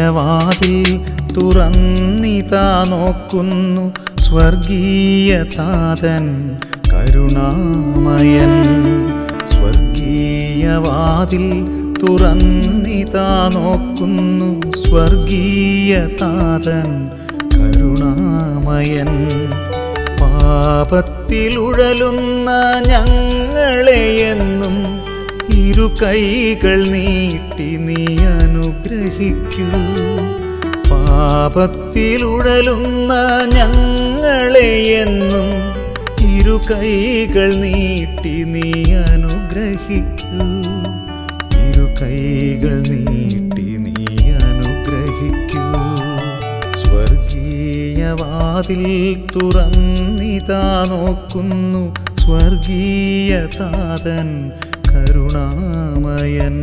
സ്വർഗീയവാതിൽ തുറന്നിതാ നോക്കുന്നു സ്വർഗീയ താതൻ കരുണാമയൻ സ്വർഗീയവാതിൽ തുറന്നിതാ നോക്കുന്നു സ്വർഗീയ താതൻ കരുണാമയൻ പാപത്തിലുഴലുന്ന ഞങ്ങളെ എന്നും ഇരു കൈകൾ നീട്ടി നീ അനുഗ്രഹിക്കൂ പാപത്തിലുഴലുന്ന ഞങ്ങളെ എന്നും ഇരു കൈകൾ നീട്ടി നീ അനുഗ്രഹിക്കൂ ഇരു കൈകൾ നീട്ടി നീ അനുഗ്രഹിക്കൂ സ്വർഗീയവാതിൽ തുറന്നിതാ നോക്കുന്നു സ്വർഗീയ താതൻ കരുണാമയൻ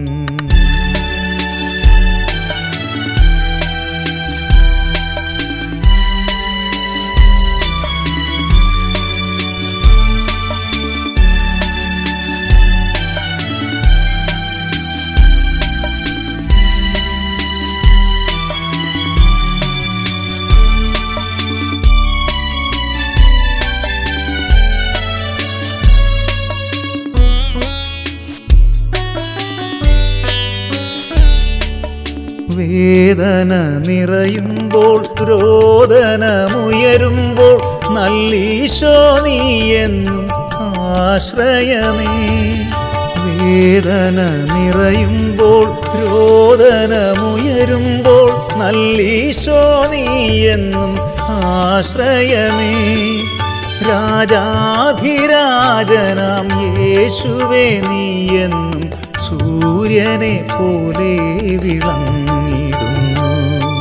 വേദന നിറയുമ്പോൾ രോദനമുയരുമ്പോൾ നല്ലീശോ നീ എന്നും ആശ്രയമേ വേദന നിറയുമ്പോൾ രോദനമുയരുമ്പോൾ നല്ലീശോ നീ എന്നും ആശ്രയമേ രാജാധിരാജനാം യേശുവേ നീ എന്നും സൂര്യനെ പോലെ വിളങ്ങിടുന്നു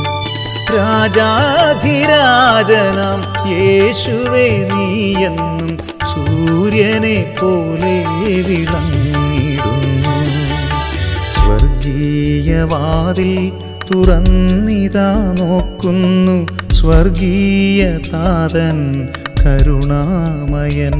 രാജാധിരാജനാം യേശുവേ നീ എന്നും സൂര്യനെ പോലെ വിളങ്ങിടുന്നു സ്വർഗീയവാതിൽ തുറന്നിതാ നോക്കുന്നു സ്വർഗീയ താതൻ കരുണാമയൻ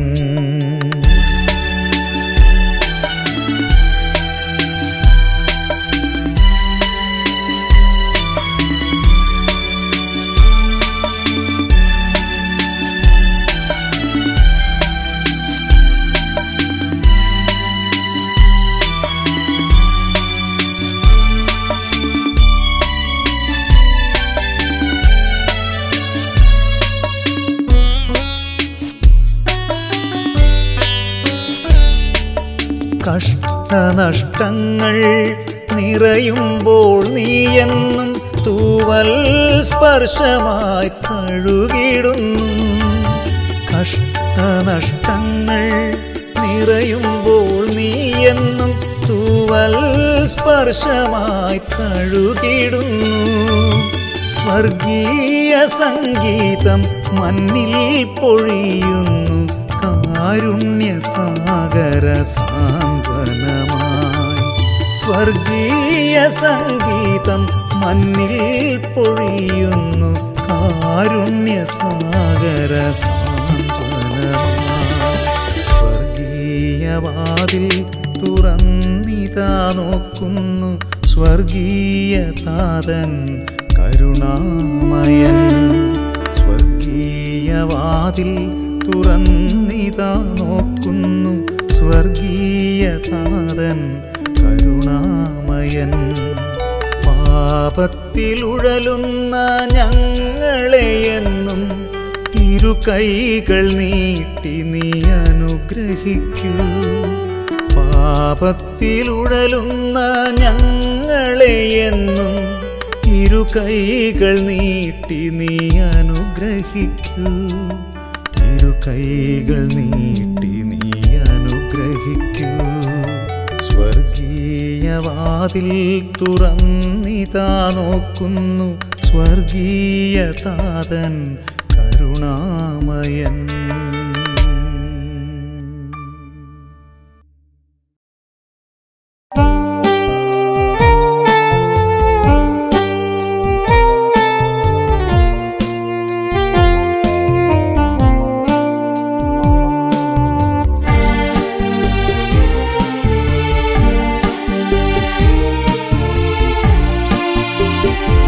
കഷ്ടനഷ്ടങ്ങൾ നിറയുമ്പോൾ നീയെന്നും തൂവൽ സ്പർശമായി കഴുകിടുന്നു കഷ്ടനഷ്ടങ്ങൾ നിറയുമ്പോൾ നീയെന്നും തൂവൽ സ്പർശമായി കഴുകിടുന്നു സ്വർഗീയ സംഗീതം മണ്ണിൽ പൊഴിയുന്നു കാരുണ്യ സാഗര സാന്ത്വനമായി സ്വർഗീയ സംഗീതം മണ്ണിൽ പൊഴിയുന്നു കാരുണ്യ സാഗര സാന്ത്വനമായി സ്വർഗീയവാതിൽ തുറന്നിതാ നോക്കുന്നു സ്വർഗീയ താതൻ കരുണാമയൻ സ്വർഗീയവാതിൽ തുറന്നിതാ നോക്കുന്നു സ്വർഗീയ താതൻ കരുണാമയൻ പാപത്തിലുഴലുന്ന ഞങ്ങളെ എന്നും ഇരു കൈകൾ നീട്ടി നീ അനുഗ്രഹിക്കൂ പാപത്തിലുഴലുന്ന ഞങ്ങളെ എന്നും ഇരു കൈകൾ നീട്ടി നീ അനുഗ്രഹിക്കൂ ഇരു കൈകൾ നീട്ടി നീ അനുഗ്രഹിക്കൂ സ്വർഗീയവാതിൽ തുറന്നിതാ നോക്കുന്നു സ്വർഗീയ താതൻ കരുണാമയൻ ും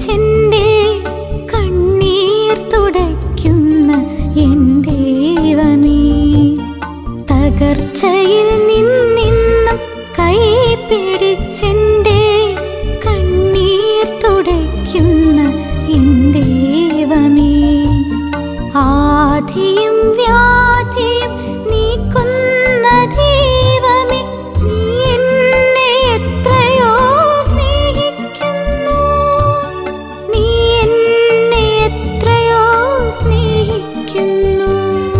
കൈപിടിച്ചെന്റെ കണ്ണീർ തുടയ്ക്കുന്ന എൻ ദൈവമേ തകർച്ചയിൽ നിന്നിന്നും കൈപിടിച്ചെന്റെ കണ്ണീർ തുടയ്ക്കുന്ന എൻ ദൈവമേ ആധിയും വ്യാധിയും നീക്കുന്ന ദൈവമേ നീ എന്നെ എത്രയോ സ്നേഹിക്കുന്നു നീ എന്നെ എത്രയോ സ്നേഹിക്കുന്നു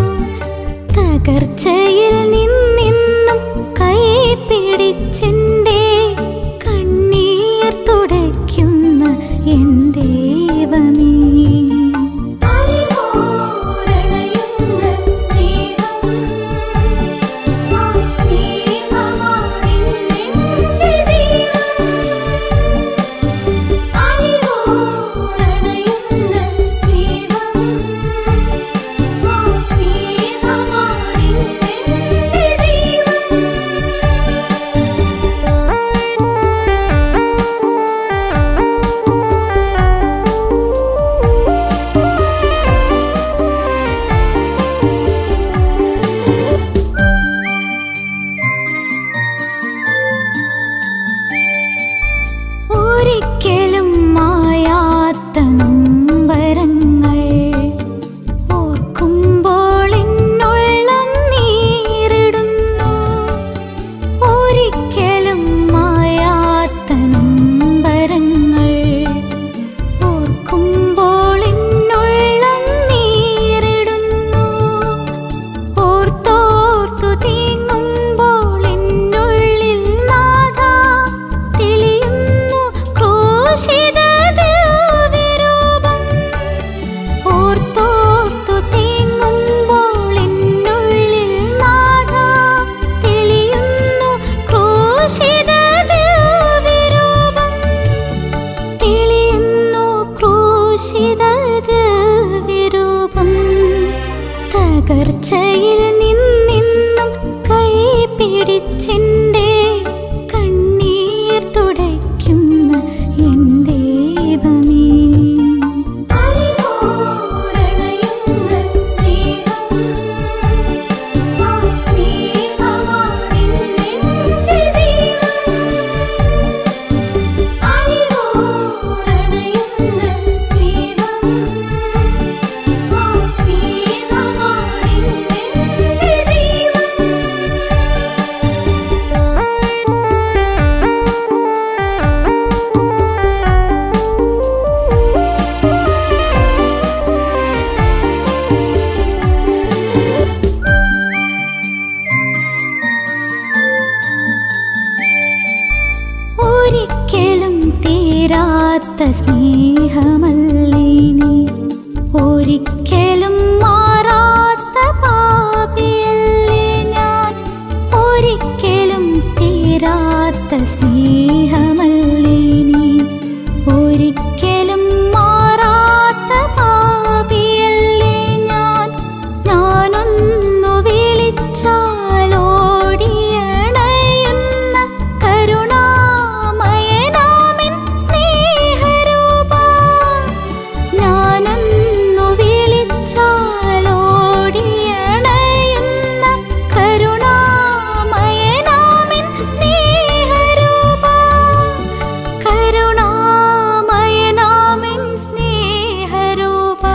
തകർച്ചയിൽ നിന്നിന്നും കൈപിടിച്ചെന്റെ കണ്ണീർ തുടയ്ക്കുന്ന എൻ ദൈവമേ ഒരിക്കലും മായാത്ത നൊമ്പരങ്ങൾ ഓർക്കുമ്പോൾ എന്നുള്ളം നീറിടുന്നു ഒരിക്കലും മായാത്ത നൊമ്പരങ്ങൾ ഓർക്കുമ്പോൾ എന്നുള്ളം നീറിടുന്നു ഓർത്തോർത്തു തീങ്ങുമ്പോൾ എന്നുള്ളിൽ നാഥ തെളിയുന്നു ക്രൂശിത ദിവ്യരൂപം ഓർത്തോർത്തു തീങ്ങുമ്പോൾ എന്നുള്ളിൽ നാഥ തെളിയുന്നു ക്രൂശിത ദിവ്യരൂപം തെളിയുന്നു ക്രൂശിത ദിവ്യരൂപം തകർച്ചയിൽ നിന്നിന്നും കൈപിടിച്ചെന്റെ കണ്ണീർ തുടയ്ക്കുന്ന എൻ ദൈവമേ ഒരിക്കലും തീരാത്ത സ്നേഹമല്ലേ നീ ഒരിക്കലും മാറാത്ത പാപിയല്ലേ ഞാൻ ഒരിക്കലും തീരാത്ത സ്നേഹമല്ലേ നീ ഒരിക്കലും മാറാത്ത പാപിയല്ലേ ഞാൻ ഞാനൊന്നു വിളിച്ചാലോടിയണയുന്ന കരുണാമയനാമിൻ സ്നേഹരൂപ ഞാനൊന്നു വിളിച്ചാലോടിയണയുന്ന കരുണാമയനാമിൻ സ്നേഹരൂപ കരുണാമയനാമിൻ സ്നേഹരൂപ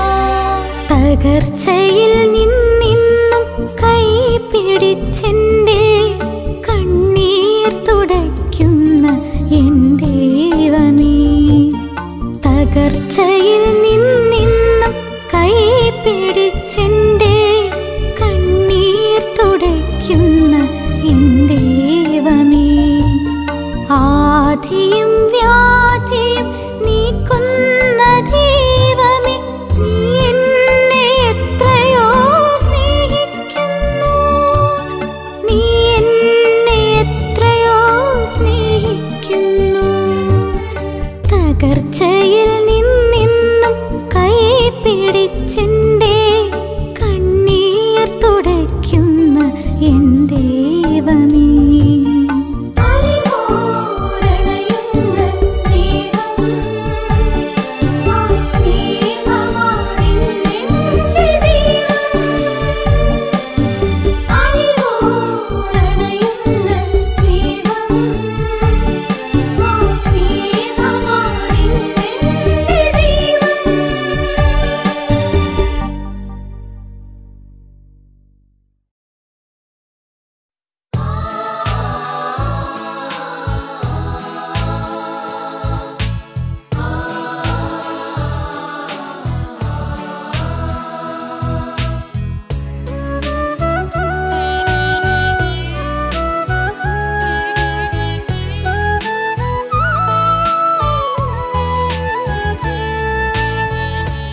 തകർച്ചയിൽ നിന്നിന്നും കൈപിടിച്ചെന്റെ കണ്ണീർ തുടയ്ക്കുന്ന എൻ ദൈവമേ തകർച്ചയിൽ നിന്നിന്നും കൈപിടിച്ചെന്റെ കണ്ണീർ തുടയ്ക്കുന്ന എൻ ദൈവമേ ആധിയും വ്യാധിയും നീക്കുന്ന ദൈവമേ നീ എന്നെ എത്രയോ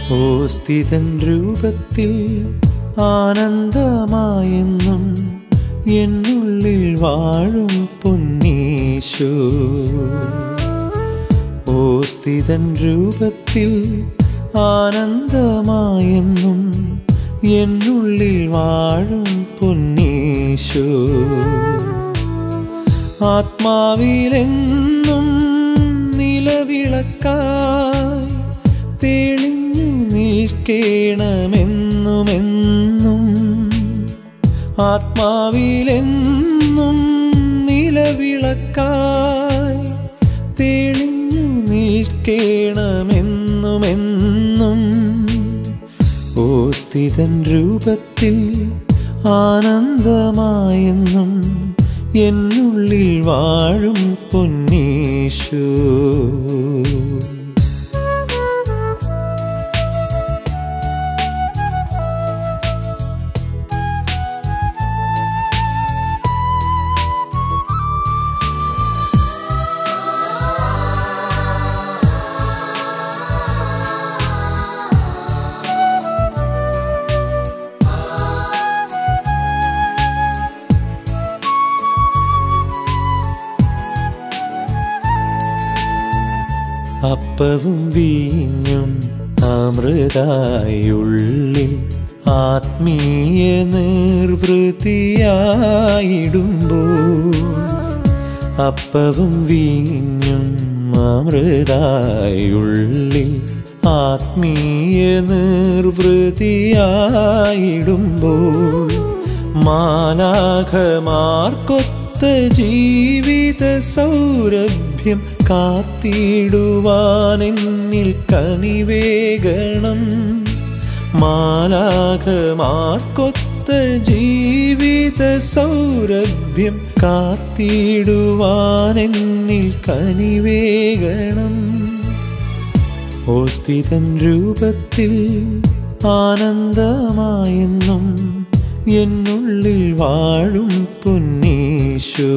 ഓ സ്ഥിതൻ രൂപത്തിൽ ആനന്ദമായെന്നും എന്നുള്ളിൽ വാഴും പൊന്നീശോ ഓ സ്ഥിതൻ രൂപത്തിൽ ആനന്ദമായെന്നും എന്നുള്ളിൽ വാഴും പൊന്നീശോ ആത്മാവിലെന്നും നിലവിളക്കായി തെളിഞ്ഞു നിൽക്കണമെന്നുമെന്നും ആത്മാവിലെന്നും നിലവിളക്കായി തെളിഞ്ഞു നിൽക്കണമെന്നുമെന്നും ഓ സ്ഥിതൻ രൂപത്തിൽ ആനന്ദമായെന്നും എന്നുള്ളിൽ വാഴും പൊന്നീശോ അപ്പവും വീഞ്ഞും അമൃതായുള്ളിൽ ആത്മീയ നിർവൃത്തിയായിടുമ്പോൾ അപ്പവും വീഞ്ഞും അമൃതായുള്ളിൽ ആത്മീയ നിർവൃതിയായിടുമ്പോൾ മാലാഖമാർക്കൊത്ത ജീവിത സൗരഭ്യം കാത്തിടുവാനെന്നിൽ കനിവേഗണം മാലാഖമാർക്കൊത്ത ജീവിത സൗരഭ്യം കാത്തിടുവാനെന്നിൽ കനിവേഗണം ഓ സ്ഥിതൻ രൂപത്തിൽ ആനന്ദമായെന്നും എന്നുള്ളിൽ വാഴും പൊന്നീശോ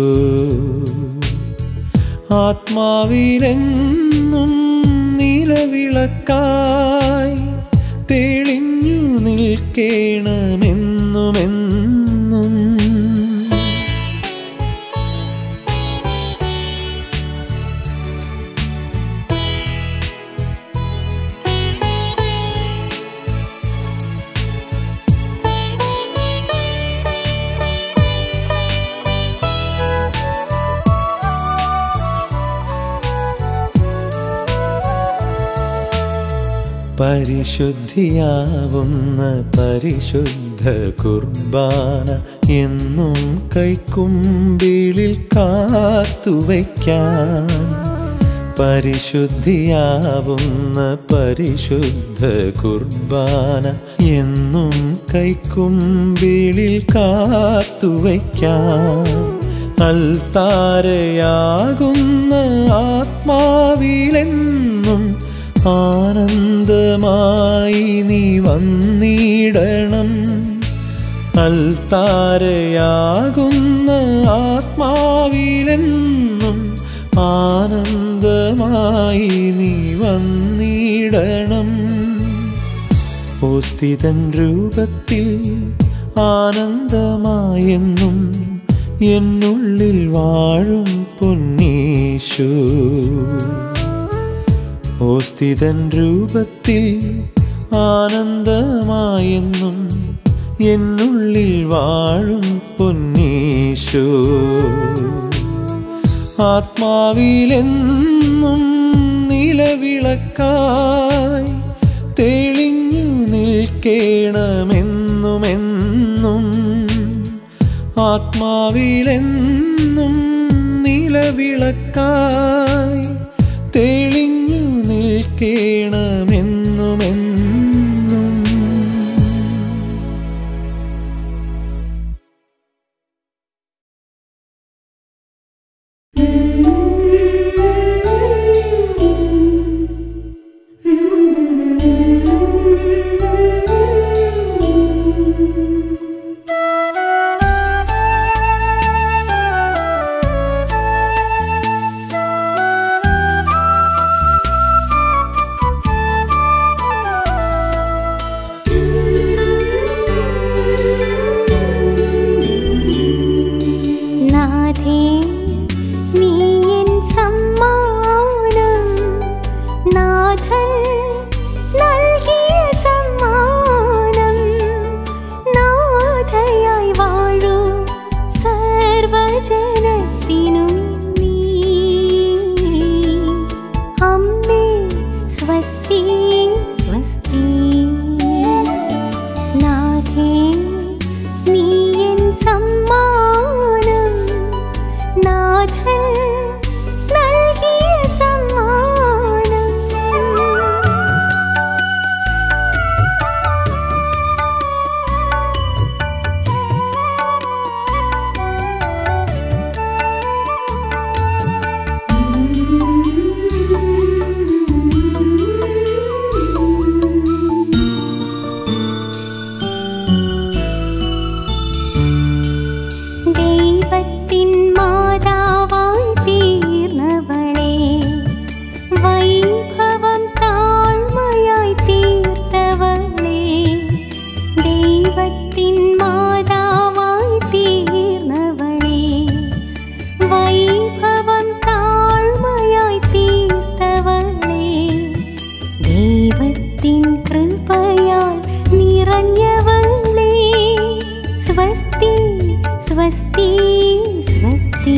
ആത്മാവിലെന്നും നിലവിളക്കായി തെളിഞ്ഞു നിൽക്കണമെന്നുമെന്നും പരിശുദ്ധിയാവുന്ന പരിശുദ്ധ കുർബാന എന്നും കൈക്കുമ്പിളിൽ കാത്തുവയ്ക്കാൻ പരിശുദ്ധിയാവുന്ന പരിശുദ്ധ കുർബാന എന്നും കൈക്കുമ്പിളിൽ കാത്തുവയ്ക്കാൻ അൽത്താരയാകുന്ന ആത്മാവിലെന്നും ആനന്ദമായി നീ വന്നിടണം അൽത്താരയാകുന്ന ആത്മാവിലെന്നും ആനന്ദമായി നീ വന്നിടണം ഓസ്ഥിതൻ രൂപത്തിൽ ആനന്ദമായെന്നും എന്നുള്ളിൽ വാഴും പൊന്നീശോ ഓസ്ഥിതൻ രൂപത്തിൽ ആനന്ദമായെന്നും എന്നുള്ളിൽ വാഴും പൊന്നീശോ ആത്മാവിലെന്നും നിലവിളക്കായി തെളിഞ്ഞു നിൽക്കണമെന്നുമെന്നും ആത്മാവിലെന്നും നിലവിളക്കായി തെളിഞ്ഞു നിൽക്കണമെന്നുമെന്നും ും നിറഞ്ഞവളേ സ്വസ്തി സ്വസ്തി സ്വസ്തി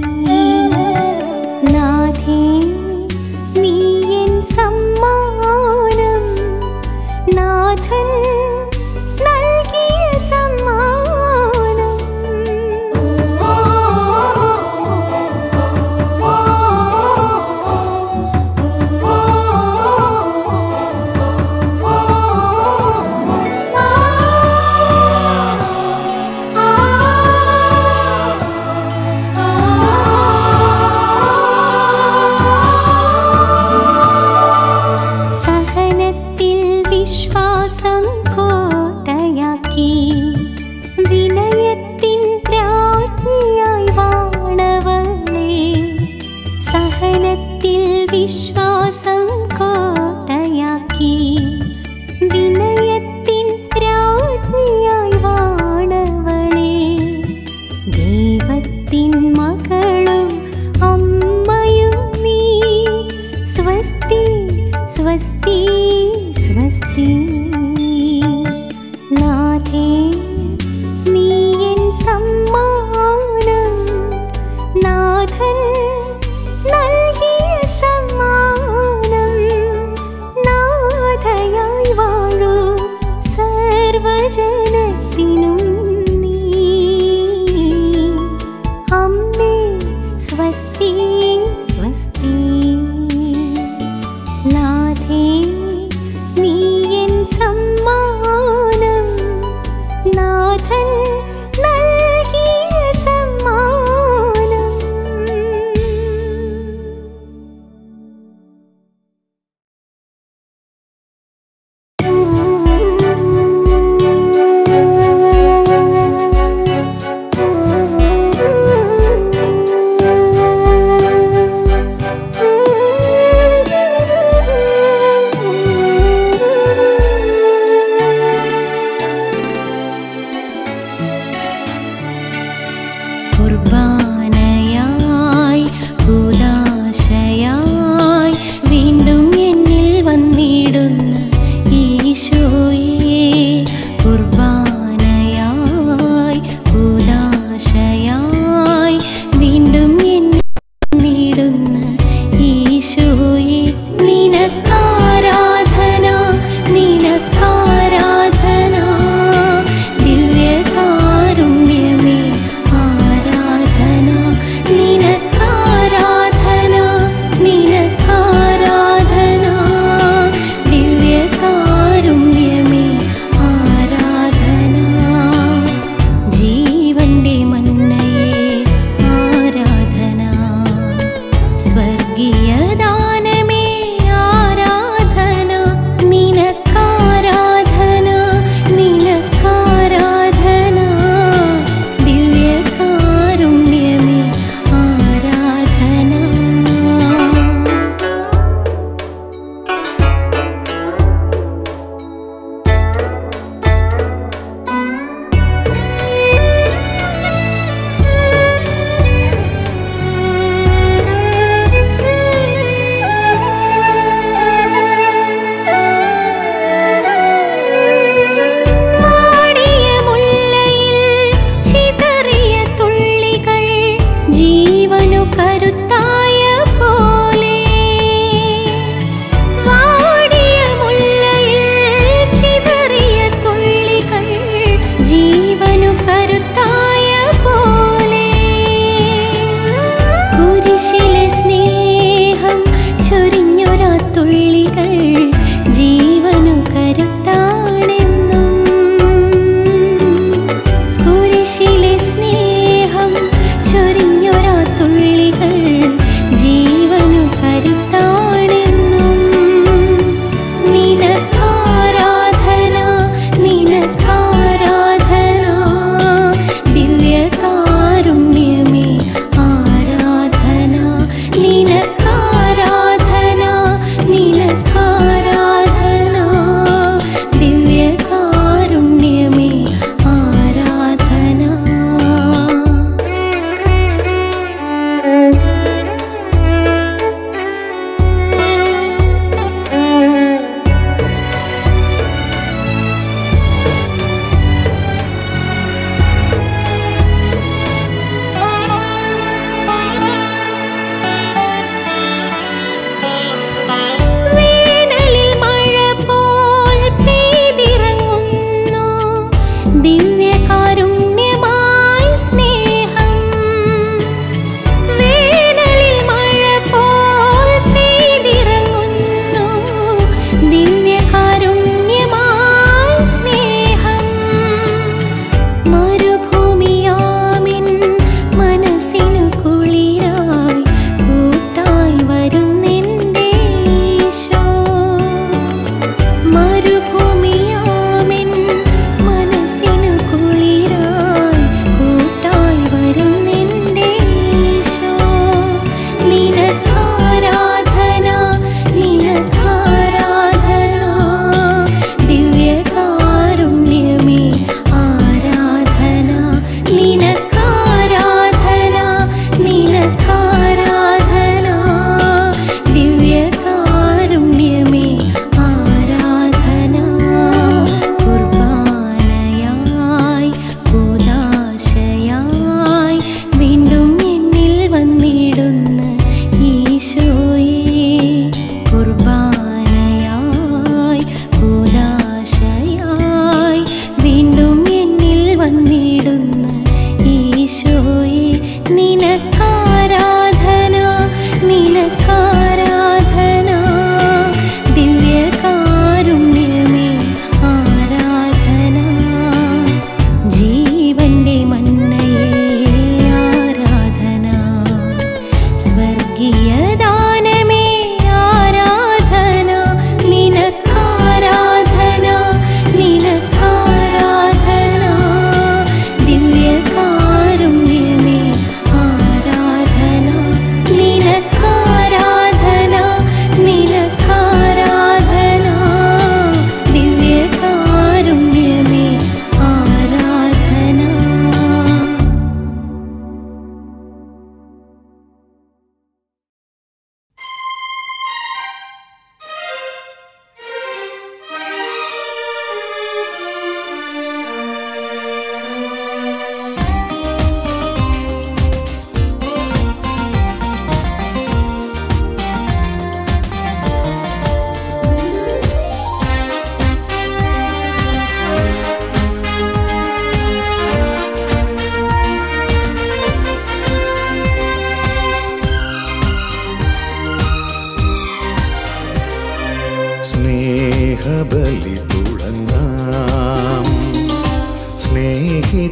നാഥേ നീ എൻ സമ്മാനം നാഥൻ നൽകിയ സമ്മാനം സഹനത്തിൽ വിശ്വാസം കോട്ടയാക്കി വിനയത്തിൻ രാജ്ഞിയായി വാണവളേ സഹനത്തിൽ വിശ്വാസം കോട്ടയാക്കി വിനയത്തിൻ രാജ്ഞിയായി വാണവളേ ദൈവത്തിൻ മകളും അമ്മയും നീ സ്വസ്തി സ്വസ്തി സ്വസ്തി നാഥേ നീ എൻ സമ്മാനം നാഥൻ നൽകിയ സമ്മാനം നാഥയായി വാഴൂ സർവജനത്തിനും നീ അമ്മേ സ്വസ്തി സ്വസ്തി നാഥേ നീ എൻ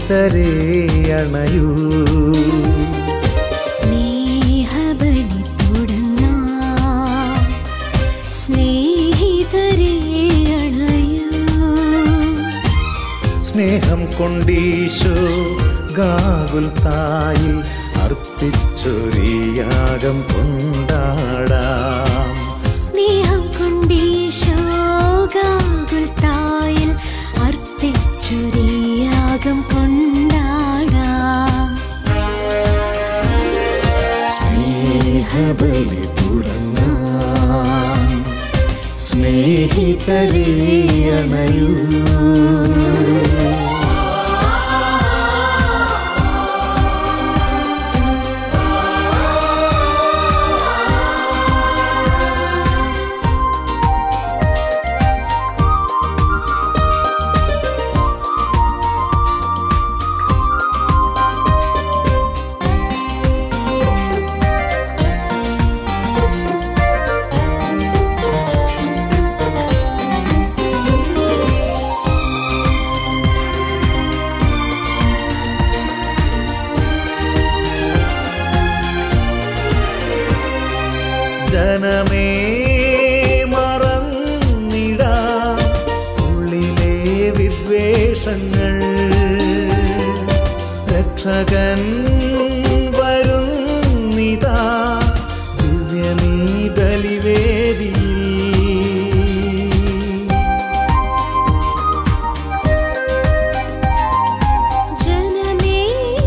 സ്നേഹിതരെ അണയൂ സ്നേഹബലി തുടങ്ങാം സ്നേഹിതരെ അണയൂ സ്നേഹം കൊണ്ടീശോ ഗാകുൽ തായിൽ അർപ്പിച്ചൊരിയാകം കൊണ്ടാടാം സ്നേഹം കൊണ്ടീശോകാകുൽ തായിൽ അർപ്പിച്ചൊരിയാകം കൊണ്ടാടാം സ്നേഹബലി തുടങ്ങാം സ്നേഹിതരെ അണയൂ ജനമേ മറന്നിടാ ഉള്ളിലെ വിദ്വേഷങ്ങൾ രക്ഷകൻ വരുന്നിതാ ദിവ്യമീ ബലിവേദിയിൽ ജനമേ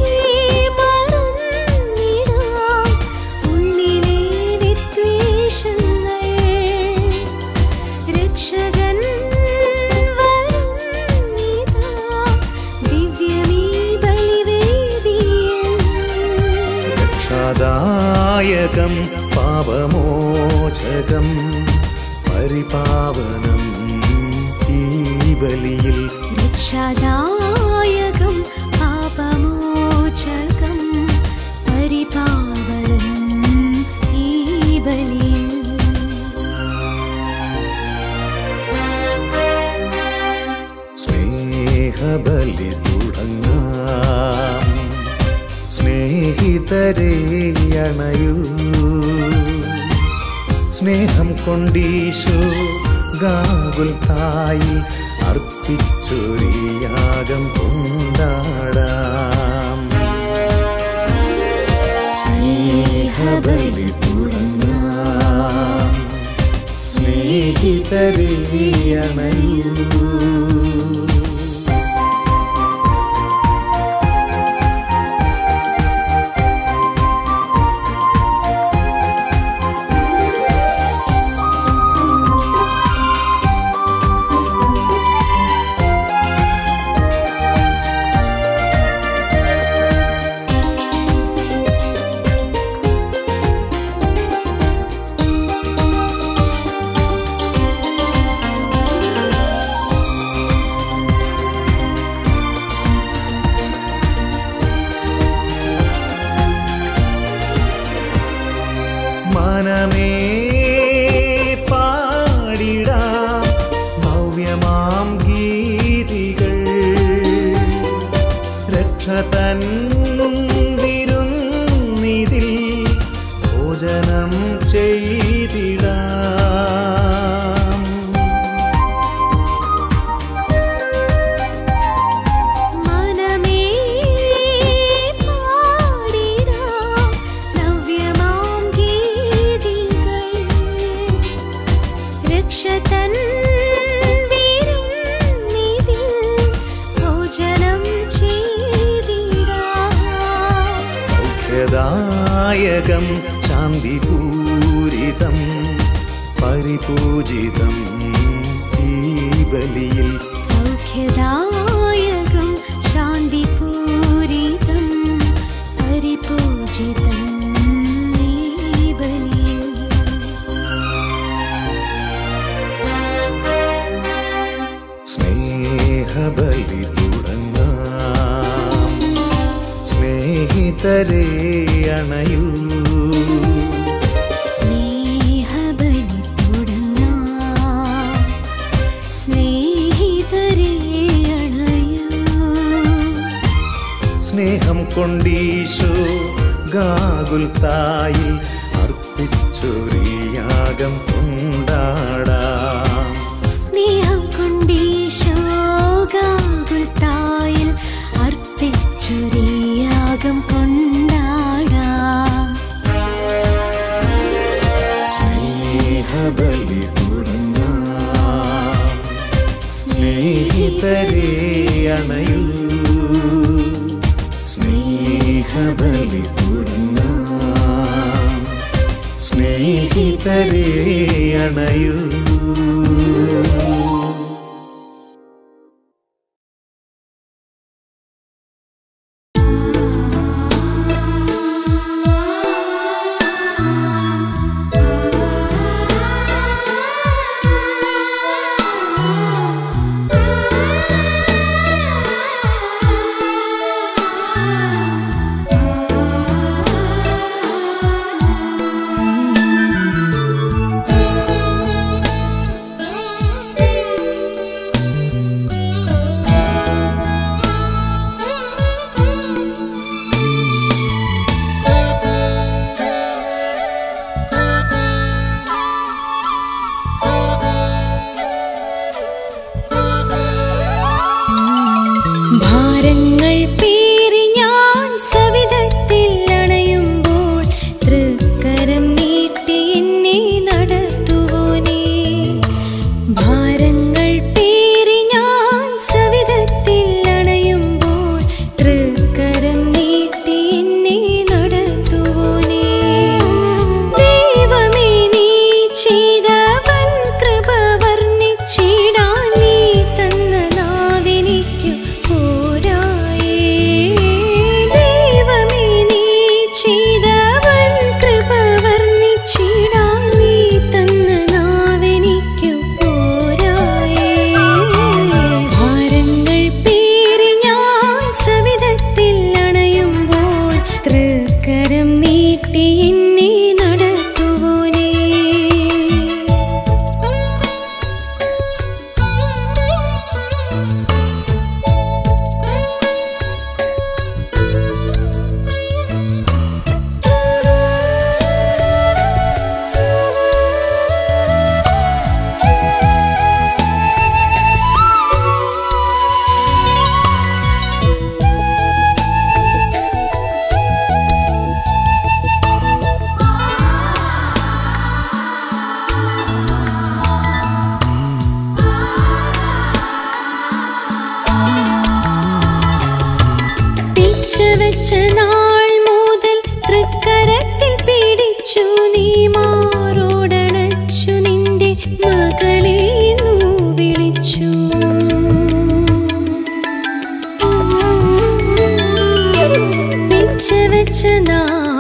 മറന്നിടാം ഉള്ളിലെ വിദ്വേഷങ്ങൾ രക്ഷകൻ വരുന്നിതാ ദിവ്യമീ ബലിവേദിയിൽ രക്ഷാദായകം പാപമോചകം പരിപാവനം ഈ ബലിയിൽ രക്ഷാദായകം പാപമോചകം പരിപാവനം ഈ ബലിയിൽ സ്നേഹബലി തുടങ്ങാം സ്നേഹിതരെ അണയൂ സ്നേഹം കൊണ്ടീശോ ഗാകുൽ തായി അർപ്പിച്ചൊരിയാകം കൊണ്ടാടാം സ്നേഹബലി തുടങ്ങാം സ്നേഹിതരെ അണയൂ മനമേ പാടിടാം ഭവ്യമാം ഗീതികൾ രക്ഷതൻ വിരുന്നിതിൽ ഭോജനം ചെയ്തിടാം മനമേ പാടിടാം നവ്യമാം ഗീതികൾ രക്ഷതൻ വിരുന്നിതിൽ ഭോജനം ചെയ്തിടാം സൗഖ്യദായകം ശാന്തിപൂരിതം പരിപൂജിതം ഈ ബലിയിൽ സൗഖ്യദായകം ശാന്തിപൂരിതം പരിപൂജിതം ഈ ബലിയിൽ സ്നേഹബലി തുടങ്ങാം സ്നേഹിതരെ അണയൂ സ്നേഹബലി തുടങ്ങാം സ്നേഹിതരെ അണയൂ സ്നേഹം കൊണ്ടീശോ ഗാകുൽ തായിൽ അർപ്പിച്ചൊരിയാകം കൊണ്ടാടാം സ്നേഹം കൊണ്ടീശോകാകുൽ തായിൽ അർപ്പിച്ചൊരിയാകം കൊണ്ടാടാം സ്നേഹബലി തുടങ്ങാം സ്നേഹിതരെ അണയൂ സ്നേഹബലി തുടങ്ങാം സ്നേഹിതരെ അണയൂ ഭാരങ്ങൾ പേറി ഞാൻ സവിധത്തിൽ അണയുമ്പോൾ തൃക്കരം നീട്ടി എന്നെ നടത്തുവോനേ ഭാരങ്ങൾ പേറി ഞാൻ സവിധത്തിൽ അണയുമ്പോൾ തൃക്കരം നീട്ടി എന്നെ നടത്തുവോനേ ദൈവമേ നീ ചെയ്തവൻ കൃപ വർണ്ണിച്ചിടാൻ നീ തന്ന നാവെനിക്കു പോരായേ ദൈവമേ നീ ചെയ്തവൻ കൃപ വർണ്ണിച്ചിടാൻ നീ തന്ന നാവെനിക്കു പോരായേ ഭാരങ്ങൾ പേറി ഞാൻ സവിധത്തിൽ അണയുമ്പോൾ തൃക്കരം നീട്ടി എന്നെ നടത്തുവോനേ പിച്ചവെച്ച നാൾ മുതൽ തൃക്കരത്തിൽ പിടിച്ചു നീ മാറോടണച്ചു നിന്റെ മകളെ നൂ വിളിച്ചു പിച്ചവെച്ച നാൾ